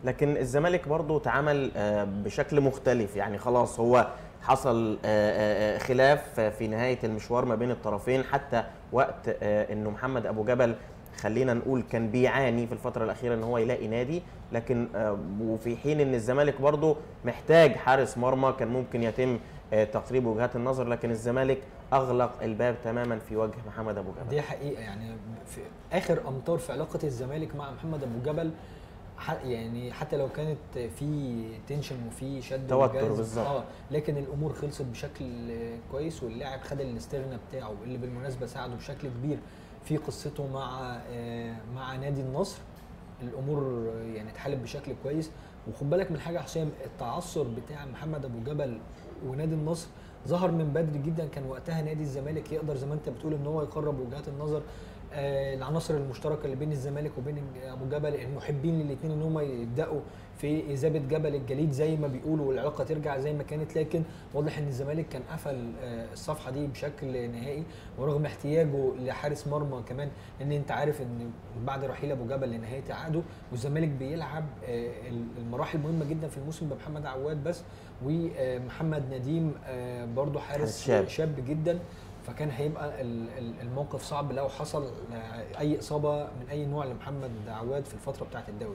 لكن الزمالك برضو تعامل آه، بشكل مختلف يعني خلاص هو حصل آه، آه، خلاف في نهايه المشوار ما بين الطرفين حتى وقت آه، انه محمد ابو جبل خلينا نقول كان بيعاني في الفتره الاخيره ان هو يلاقي نادي لكن آه، وفي حين ان الزمالك برضو محتاج حارس مرمى كان ممكن يتم آه، تقريب وجهات النظر لكن الزمالك اغلق الباب تماما في وجه محمد ابو جبل دي حقيقه يعني في اخر امتار في علاقه الزمالك مع محمد ابو جبل ح- يعني حتى لو كانت في تنشن وفي شد توتر وجذب، بالظبط. اه لكن الامور خلصت بشكل كويس واللاعب خد الاستغنى بتاعه اللي بالمناسبه ساعده بشكل كبير في قصته مع آه، مع نادي النصر الامور يعني اتحلت بشكل كويس وخد بالك من حاجه يا حسام التعثر بتاع محمد ابو جبل ونادي النصر ظهر من بدري جدا كان وقتها نادي الزمالك يقدر زي ما انت بتقول ان هو يقرب وجهات النظر آه، العناصر المشتركه اللي بين الزمالك وبين ابو جبل المحبين للاثنين ان هم يبداوا في اذابه جبل الجليد زي ما بيقولوا والعلاقه ترجع زي ما كانت لكن واضح ان الزمالك كان قفل آه، الصفحه دي بشكل نهائي ورغم احتياجه لحارس مرمى كمان لان انت عارف ان بعد رحيل ابو جبل لنهايه عقده والزمالك بيلعب آه، المراحل مهمه جدا في الموسم بمحمد عواد بس ومحمد نديم آه، برضو حارس حارس شاب. شاب جدا فكان هيبقى ال- ال- الموقف صعب لو حصل آه، اي اصابه من اي نوع لمحمد عواد في الفتره بتاعه الدوري